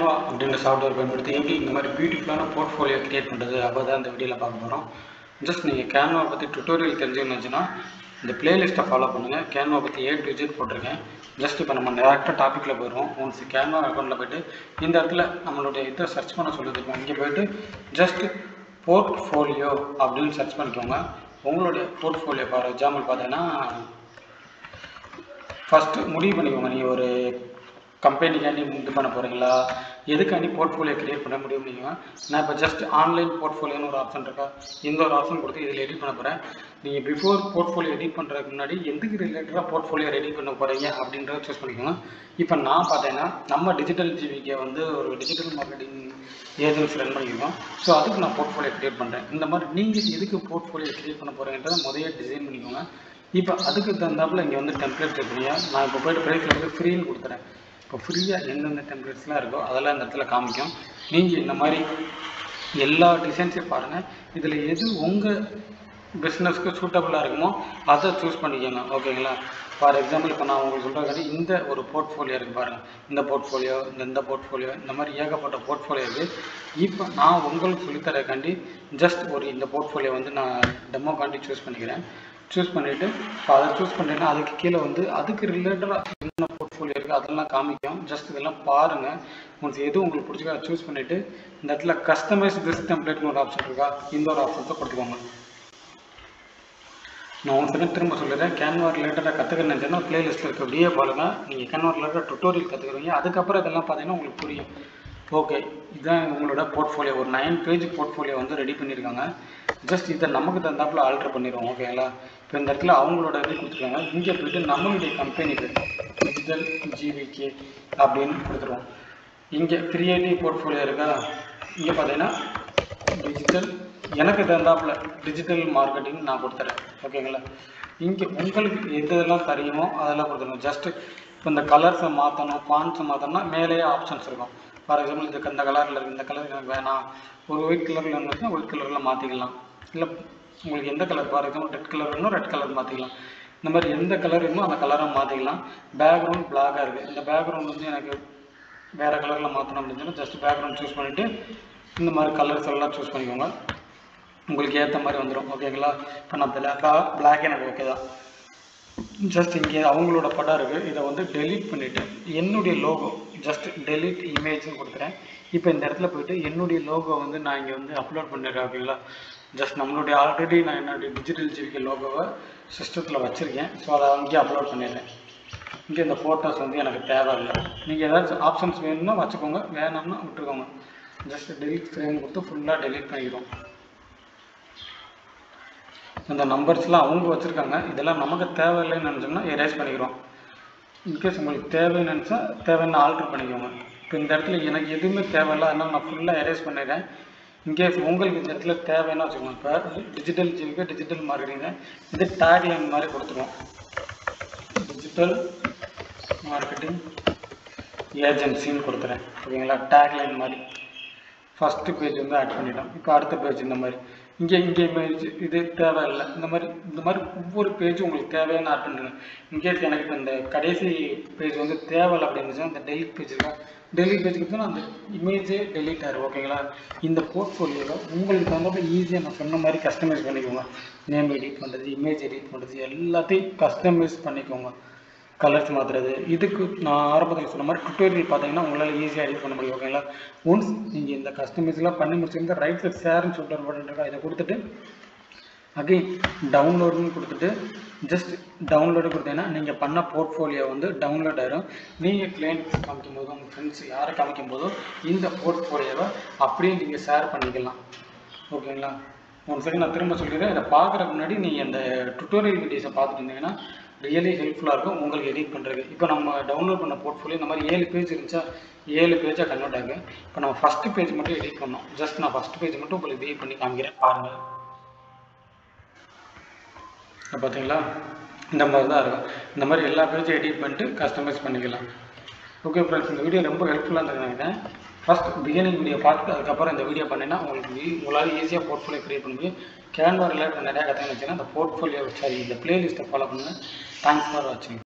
Canva அப்படின்ற software பயன்படுத்தி எப்படி இந்த மாதிரி பியூட்டிஃபுல்லான போர்ட்ஃபோலியோ கிரியேட் பண்ணுறது அப்போ தான் இந்த வீடியோவில் பார்க்க போகிறோம் ஜஸ்ட் நீங்கள் கேன்வா பற்றி டுட்டோரியல் தெரிஞ்சுக்கணுச்சுன்னா இந்த பிளேலிஸ்ட்டை ஃபாலோ பண்ணுங்கள் கேன்வா பற்றி ஏ டு ஜெட் போட்டிருக்கேன் ஜஸ்ட் இப்போ நம்ம டேரெக்டாக டாப்பிக்கில் போயிடுவோம் ஒன்ஸ் கேன்வா அக்கௌண்ட்டில் போயிட்டு இந்த இடத்துல நம்மளுடைய இதை சர்ச் பண்ண சொல்லியிருக்கோம் இங்கே போயிட்டு ஜஸ்ட் போர்ட்ஃபோலியோ அப்படின்னு சர்ச் பண்ணிக்கோங்க உங்களுடைய போர்ட்ஃபோலியோ ஃபார் எக்ஸாம்பிள் பார்த்தீங்கன்னா ஃபஸ்ட்டு முடிவு பண்ணிக்கோங்க நீங்கள் ஒரு கம்பெனிக்காண்டி இது பண்ண போகிறீங்களா எதுக்காண்டி போர்ட்ஃபோலியோ கிரியேட் பண்ண முடியும் பண்ணிக்கோங்க நான் இப்போ ஜஸ்ட் ஆன்லைன் போர்ட்ஃபோலியோன்னு ஒரு ஆப்ஷன் இருக்கா இந்த ஒரு ஆப்ஷன் கொடுத்து இதில் எடிட் பண்ண போகிறேன் நீங்கள் பிஃபோர் போர்ட்ஃபோலியோ எடிட் பண்ணுறதுக்கு முன்னாடி எதுக்கு ரிலேட்டடாக போர்ட்ஃபோலியோ ரெடி பண்ண போகிறீங்க அப்படின்றத சூஸ் பண்ணிக்கோங்க இப்போ நான் பார்த்தேன்னா நம்ம டிஜிட்டல் ஜிவிக்கே வந்து ஒரு டிஜிட்டல் மார்க்கெட்டிங் ஏஜென்சி ரன் பண்ணியிருக்கோம் ஸோ அதுக்கு நான் போர்ட்ஃபோலியோ கிரியேட் பண்ணுறேன் இந்த மாதிரி நீங்கள் எதுக்கு போர்ட்ஃபோலியோ கிரியேட் பண்ண போகிறீங்கன்றதை முதல்ல டிசைன் பண்ணிக்கோங்க இப்போ அதுக்கு தகுந்தாப்புல இங்கே வந்து டெம்ப்ளேட் இருக்குங்க நான் இப்போ போய்ட்டு ப்ரைஸில் வந்து ஃப்ரீன்னு கொடுத்துறேன் இப்போ ஃப்ரீயாக எந்தெந்த டெம்ப்ளேட்ஸ்லாம் இருக்கோ அதெல்லாம் இந்த இடத்துல காமிக்கும் நீங்கள் இந்த மாதிரி எல்லா டிசைன்ஸையும் பாருங்கள் இதில் எது உங்கள் பிஸ்னஸ்க்கு சூட்டபுளாக இருக்குமோ அதை சூஸ் பண்ணிக்கோங்க ஓகேங்களா ஃபார் எக்ஸாம்பிள் இப்போ நான் உங்களுக்கு சொல்கிறக்காண்டி இந்த ஒரு போர்ட்ஃபோலியோ இருக்குது பாருங்கள் இந்த போர்ட்ஃபோலியோ இந்த இந்த போர்ட்ஃபோலியோ இந்த மாதிரி ஏகப்பட்ட போர்ட்ஃபோலியோ இருக்குது இப்போ நான் உங்களுக்கு சொல்லித்தரக்காண்டி ஜஸ்ட் ஒரு இந்த போர்ட்ஃபோலியோ வந்து நான் டெமோக்காண்டி சூஸ் பண்ணிக்கிறேன் சூஸ் பண்ணிவிட்டு இப்போ அதை சூஸ் பண்ணிட்டேன்னா அதுக்கு கீழே வந்து அதுக்கு ரிலேட்டடாக என்ன போர்ட்ஃபோலியோ இருக்குது அதெல்லாம் காமிக்கும் ஜஸ்ட் இதெல்லாம் பாருங்கள் உங்களுக்கு எது உங்களுக்கு பிடிச்சிக்கோ அதை சூஸ் பண்ணிவிட்டு இந்த இடத்துல கஸ்டமைஸ் திஸ் டெம்ப்ளேட்னு ஒரு ஆப்ஷன் இருக்கா இந்த ஒரு ஆப்ஷன்ஸை கொடுத்துக்கோங்க நான் ஒன் செகண்ட் திரும்ப சொல்லிடுறேன் கேன்வா ரிலேட்டடாக கற்றுக்கணும்னு நினச்சேன்னா ப்ளேலிஸ்ட்டில் இருக்க அப்படியே பாருங்கள் நீங்கள் கேன்வா ரிலேட்டடாக டுட்டோரியல் கற்றுக்குறீங்க அதுக்கப்புறம் இதெல்லாம் பார்த்தீங்கன்னா உங்களுக்கு புரியும் ஓகே இதுதான் உங்களோட போர்ட்ஃபோலியோ ஒரு நைன் பேஜ் போர்ட்ஃபோலியோ வந்து ரெடி பண்ணியிருக்காங்க ஜஸ்ட் இதை நமக்கு தந்தாப்பில் ஆல்ட்ரு பண்ணிடுவோம் ஓகேங்களா இப்போ இந்த இடத்துல அவங்களோட இது கொடுத்துருக்காங்க இங்கே போயிட்டு நம்மளுடைய கம்பெனிக்கு டிஜிட்டல் ஜிவிகே அப்படின்னு கொடுத்துருவோம் இங்கே கிரியேட்டிவ் போர்ட்ஃபோலியோ இருக்கா இங்கே பார்த்தீங்கன்னா டிஜிட்டல் எனக்கு தந்தாப்புல டிஜிட்டல் மார்க்கெட்டிங் நான் கொடுத்துறேன் ஓகேங்களா இங்கே உங்களுக்கு எதெல்லாம் தெரியுமோ அதெல்லாம் கொடுத்துருங்க ஜஸ்ட்டு இப்போ இந்த கலர்ஸை மாற்றணும் பாண்ட்ஸை மாற்றணும்னா மேலேயே ஆப்ஷன்ஸ் இருக்கும் ஃபார் எக்ஸாம்பிள் இதுக்கு இந்த கலரில் இருக்குது இந்த கலர் எனக்கு வேணாம் ஒரு ஒயிட் கலரில் இருந்துச்சுன்னா ஒயிட் கலரில் மாற்றிக்கலாம் இல்லை உங்களுக்கு எந்த colour for example red colour வேணும் ரெட் கலர் மாற்றிக்கலாம் இந்த மாதிரி எந்த கலர் இருக்குமோ அந்த கலரை மாற்றிக்கலாம் பேக்ரவுண்ட் பிளாகாக இருக்குது இந்த பேக்ரவுண்ட் வந்து எனக்கு வேறு கலரில் மாற்றணும் அப்படின்னு சொன்னால் ஜஸ்ட் பேக்ரவுண்ட் சூஸ் பண்ணிவிட்டு இந்த மாதிரி கலர்ஸ் எல்லாம் சூஸ் பண்ணிக்கோங்க உங்களுக்கு ஏற்ற மாதிரி வந்துடும் ஓகேங்களா இப்போ நான் பிளாக்காக பிளாக் எனக்கு ஓகே தான் ஜஸ்ட் இங்கே அவங்களோட படம் இருக்குது இதை வந்து டெலீட் பண்ணிவிட்டு என்னுடைய லோகோ ஜஸ்ட் டெலீட் இமேஜ்னு கொடுக்குறேன் இப்போ இந்த இடத்துல போயிட்டு என்னுடைய லோகோ வந்து நான் இங்கே வந்து அப்லோட் பண்ணிடுறேன் ஓகேங்களா ஜஸ்ட் நம்மளுடைய ஆல்ரெடி நான் என்னுடைய டிஜிட்டல் ஜிவிக்கு லோகோவை சிஸ்டத்தில் வச்சுருக்கேன் ஸோ அதை அங்கேயே அப்லோட் பண்ணிடுறேன் இங்கே இந்த ஃபோட்டோஸ் வந்து எனக்கு தேவையில்லை நீங்கள் ஏதாச்சும் ஆப்ஷன்ஸ் வேணும்னா வச்சுக்கோங்க வேணும்னா விட்டுருக்கோங்க ஜஸ்ட் டெலிட் ஃப்ரேம் கொடுத்து ஃபுல்லாக டெலிட் பண்ணிக்கிறோம் இந்த நம்பர்ஸ்லாம் அவங்க வச்சுருக்காங்க இதெல்லாம் நமக்கு தேவையில்லைன்னு நினச்சோம்னா எரேஸ் பண்ணிக்கிறோம் இன்கேஸ் உங்களுக்கு தேவைன்னு நினச்சா தேவைன்னு ஆல்ட்ரு பண்ணிக்கோங்க இப்போ இந்த இடத்துல எனக்கு எதுவுமே தேவையில்லை அதனால் நான் ஃபுல்லாக எரேஸ் பண்ணிடுறேன் இன்கேஸ் உங்களுக்கு இந்த இடத்துல தேவைன்னா வச்சுக்கோங்க இப்போ டிஜிட்டல் ஜிவிக்கு டிஜிட்டல் மார்க்கெட்டிங்க இது டேக்லைன் மாதிரி கொடுத்துருவோம் டிஜிட்டல் மார்க்கெட்டிங் ஏஜென்சின்னு கொடுத்துறேன் ஓகேங்களா டேக்லைன் மாதிரி ஃபஸ்ட்டு பேஜ் வந்து ஆட் பண்ணிட்டோம் இப்போ அடுத்த பேஜ் இந்த மாதிரி இங்கே இங்கே இமேஜ் இது தேவையில்லை இந்த மாதிரி இந்த மாதிரி ஒவ்வொரு பேஜும் உங்களுக்கு தேவையான ஆட் பண்ணுங்க இன்கேஸ் எனக்கு இப்போ இந்த கடைசி பேஜ் வந்து தேவையில்லை அப்படின்னு இந்த டெலிட் பேஜ் இருக்கா டெலிட் பேஜ் கொடுத்தா அந்த இமேஜே டெலிட் ஆயிரும் ஓகேங்களா இந்த போர்ட்ஃபோலியோவில் உங்களுக்கு தகுந்த ஈஸியாக நான் சொன்ன மாதிரி கஸ்டமைஸ் பண்ணிக்கோங்க நேம் எடிட் பண்ணுறது இமேஜ் எடிட் பண்ணுறது எல்லாத்தையும் கஸ்டமைஸ் பண்ணிக்கோங்க கலர்ஸ் மாற்றுறது இதுக்கு நான் ஆரம்பத்தில் சொன்ன மாதிரி டுட்டோரியல் பார்த்தீங்கன்னா உங்களால் ஈஸியாக எடிட் பண்ண முடியும் ஓகேங்களா ஒன்ஸ் நீங்கள் இந்த கஸ்டமைஸ்லாம் பண்ணி முடிச்சிருந்தா ரைட் சைட் ஷேர்னு சொல்லிட்டு ஒரு பட்டன் இருக்கா இதை கொடுத்துட்டு அகைன் டவுன்லோடுன்னு கொடுத்துட்டு ஜஸ்ட் டவுன்லோடு கொடுத்தீங்கன்னா நீங்கள் பண்ண போர்ட்ஃபோலியோ வந்து டவுன்லோட் ஆயிரும் நீங்கள் கிளைண்ட் காமிக்கும் போதும் உங்கள் ஃப்ரெண்ட்ஸ் யாரை காமிக்கும் போதும் இந்த போர்ட்ஃபோலியோவை அப்படியே நீங்கள் ஷேர் பண்ணிக்கலாம் ஓகேங்களா ஒன் செகண்ட் நான் திரும்ப சொல்லிடுறேன் இதை பார்க்குறதுக்கு முன்னாடி நீங்கள் இந்த டுட்டோரியல் வீடியோஸை பார்த்துட்டு இருந்தீங்கன்னா ரியலி ஹெல்ப்ஃபுல்லாக இருக்கும் உங்களுக்கு எடிட் பண்ணுறதுக்கு இப்போ நம்ம டவுன்லோட் பண்ண போர்ட்ஃபோலியோ இந்த மாதிரி ஏழு பேஜ் இருந்துச்சா ஏழு பேஜாக கன்வெர்ட் ஆகும் இப்போ நம்ம ஃபஸ்ட்டு பேஜ் மட்டும் எடிட் பண்ணோம் ஜஸ்ட் நான் ஃபஸ்ட் பேஜ் மட்டும் உங்களுக்கு எடிட் பண்ணி காமிக்கிறேன் பாருங்கள் பார்த்தீங்களா இந்த மாதிரி தான் இருக்கும் இந்த மாதிரி எல்லா பேஜும் எடிட் பண்ணிட்டு கஸ்டமைஸ் பண்ணிக்கலாம் ஓகே ஃப்ரெண்ட்ஸ் இந்த வீடியோ ரொம்ப ஹெல்ப்ஃபுல்லாக இருந்தது நினைக்கிறேன் ஃபஸ்ட் பிகினிங் வீடியோ பார்த்துட்டு அதுக்கப்புறம் இந்த வீடியோ பண்ணினா உங்களுக்கு ஈ- உங்களால் ஈஸியாக போர்ட்ஃபோலியோ கிரியேட் பண்ண முடியும் கேன்வா ரிலேட்டட் நிறையா கற்றுன்னு வச்சுன்னா அந்த போர்ட்ஃபோலியோ சாரி இந்த பிளேலிஸ்ட்டை ஃபாலோ பண்ணுங்கள் தேங்க்ஸ் ஃபார் வாட்சிங்